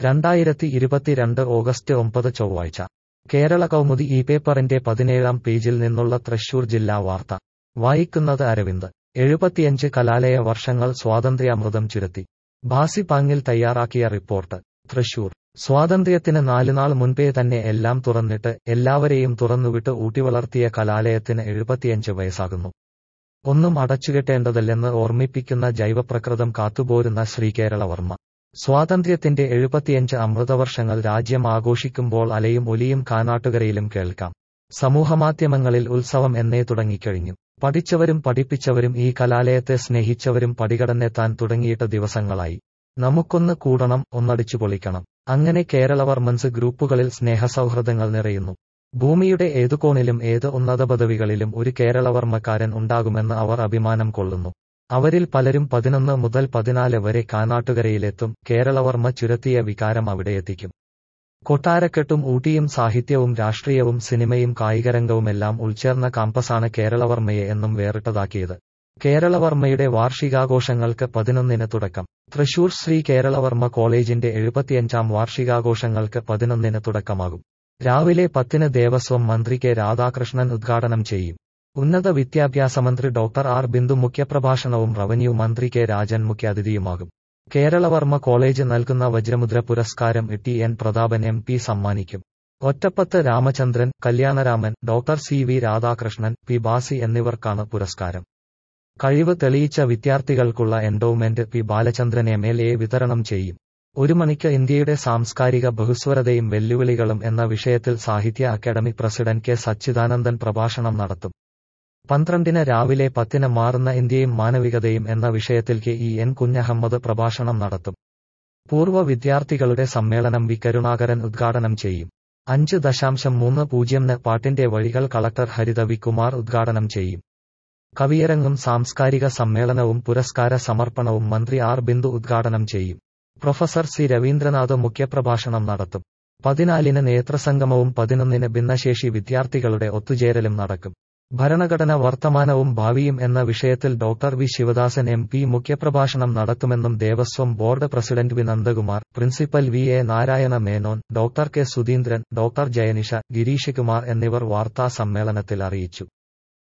രണ്ടായിരത്തി ഇരുപത്തിരണ്ട് ഓഗസ്റ്റ് ഒമ്പത് ചൊവ്വാഴ്ച കേരള കൗമുദി ഈ പേപ്പറിന്റെ പതിനേഴാം പേജിൽ നിന്നുള്ള തൃശൂർ ജില്ലാ വാർത്ത വായിക്കുന്നത് അരവിന്ദ് എഴുപത്തിയഞ്ച് കലാലയ വർഷങ്ങൾ സ്വാതന്ത്ര്യാമൃതം ചുരത്തി ഭാസി പാങ്ങിൽ തയ്യാറാക്കിയ റിപ്പോർട്ട് തൃശൂർ സ്വാതന്ത്ര്യത്തിന് നാലുനാൾ മുൻപേ തന്നെ എല്ലാം തുറന്നിട്ട് എല്ലാവരെയും തുറന്നുവിട്ട് ഊട്ടിവളർത്തിയ കലാലയത്തിന് എഴുപത്തിയഞ്ച് വയസ്സാകുന്നു ഒന്നും അടച്ചുകെട്ടേണ്ടതല്ലെന്ന് ഓർമ്മിപ്പിക്കുന്ന ജൈവപ്രകൃതം കാത്തുപോരുന്ന ശ്രീകേരളവർമ്മ സ്വാതന്ത്ര്യത്തിന്റെ എഴുപത്തിയഞ്ച് അമൃതവർഷങ്ങൾ രാജ്യം ആഘോഷിക്കുമ്പോൾ അലയും ഒലിയും കാനാട്ടുകരയിലും കേൾക്കാം സമൂഹമാധ്യമങ്ങളിൽ ഉത്സവം എന്നേ തുടങ്ങിക്കഴിഞ്ഞു പഠിച്ചവരും പഠിപ്പിച്ചവരും ഈ കലാലയത്തെ സ്നേഹിച്ചവരും പടികടന്നെത്താൻ തുടങ്ങിയിട്ട് ദിവസങ്ങളായി നമുക്കൊന്ന് കൂടണം ഒന്നടിച്ചു പൊളിക്കണം അങ്ങനെ കേരളവർമ്മൻസ് ഗ്രൂപ്പുകളിൽ സ്നേഹസൗഹൃദങ്ങൾ നിറയുന്നു ഭൂമിയുടെ ഏതു കോണിലും ഏത് ഉന്നത പദവികളിലും ഒരു കേരളവർമ്മക്കാരൻ ഉണ്ടാകുമെന്ന് അവർ അഭിമാനം കൊള്ളുന്നു അവരിൽ പലരും പതിനൊന്ന് മുതൽ പതിനാല് വരെ കാനാട്ടുകരയിലെത്തും കേരളവർമ്മ ചുരത്തിയ വികാരം അവിടെയെത്തിക്കും കൊട്ടാരക്കെട്ടും ഊട്ടിയും സാഹിത്യവും രാഷ്ട്രീയവും സിനിമയും കായികരംഗവുമെല്ലാം ഉൾച്ചേർന്ന കാമ്പസാണ് കേരളവർമ്മയെ എന്നും വേറിട്ടതാക്കിയത് കേരളവർമ്മയുടെ വാർഷികാഘോഷങ്ങൾക്ക് പതിനൊന്നിന് തുടക്കം തൃശൂർ ശ്രീ കേരളവർമ്മ കോളേജിന്റെ എഴുപത്തിയഞ്ചാം വാർഷികാഘോഷങ്ങൾക്ക് പതിനൊന്നിന് തുടക്കമാകും രാവിലെ പത്തിന് ദേവസ്വം മന്ത്രി കെ രാധാകൃഷ്ണൻ ഉദ്ഘാടനം ചെയ്യും ഉന്നത വിദ്യാഭ്യാസ മന്ത്രി ഡോക്ടർ ആർ ബിന്ദു മുഖ്യപ്രഭാഷണവും റവന്യൂ മന്ത്രി കെ രാജൻ മുഖ്യാതിഥിയുമാകും കേരളവർമ്മ കോളേജ് നൽകുന്ന വജ്രമുദ്ര പുരസ്കാരം T N Prathapan M P സമ്മാനിക്കും ഒറ്റപ്പത്ത് Ramachandran Kalyanaraman doctor C V Radhakrishnan P Basi എന്നിവർക്കാണ് പുരസ്കാരം കഴിവ് തെളിയിച്ച വിദ്യാർത്ഥികൾക്കുള്ള endowment P Balachandran M L A വിതരണം ചെയ്യും ഒരു മണിക്ക് ഇന്ത്യയുടെ സാംസ്കാരിക ബഹുസ്വരതയും വെല്ലുവിളികളും എന്ന വിഷയത്തിൽ സാഹിത്യ അക്കാദമി പ്രസിഡന്റ് കെ സച്ചിദാനന്ദൻ പ്രഭാഷണം നടത്തും പന്ത്രണ്ടിന് രാവിലെ പത്തിന് മാറുന്ന ഇന്ത്യയും മാനവികതയും എന്ന വിഷയത്തിൽ കെ ഇ എൻ കുഞ്ഞഹമ്മദ് പ്രഭാഷണം നടത്തും പൂർവ്വ വിദ്യാർത്ഥികളുടെ സമ്മേളനം വി കരുണാകരൻ ഉദ്ഘാടനം ചെയ്യും അഞ്ച് ദശാംശം മൂന്ന് പൂജ്യം ന് പാട്ടിന്റെ വഴികൾ കളക്ടർ ഹരിത വി കുമാർ ഉദ്ഘാടനം ചെയ്യും കവിയരങ്ങും സാംസ്കാരിക സമ്മേളനവും പുരസ്കാര സമർപ്പണവും മന്ത്രി ആർ ബിന്ദു ഉദ്ഘാടനം ചെയ്യും പ്രൊഫസർ സി രവീന്ദ്രനാഥ് മുഖ്യപ്രഭാഷണം നടത്തും പതിനാലിന് നേതൃസംഗമവും പതിനൊന്നിന് ഭിന്നശേഷി വിദ്യാർത്ഥികളുടെ ഒത്തുചേരലും നടക്കും ഭരണഘടന വർത്തമാനവും ഭാവിയും എന്ന വിഷയത്തിൽ doctor V Sivadasan M P മുഖ്യപ്രഭാഷണം നടത്തുമെന്നും Devaswom board president V Nandakumar principal V A Narayana Menon doctor K Sudheendran doctor Jayanisha Gireesh Kumar എന്നിവർ വാർത്താ സമ്മേളനത്തിൽ അറിയിച്ചു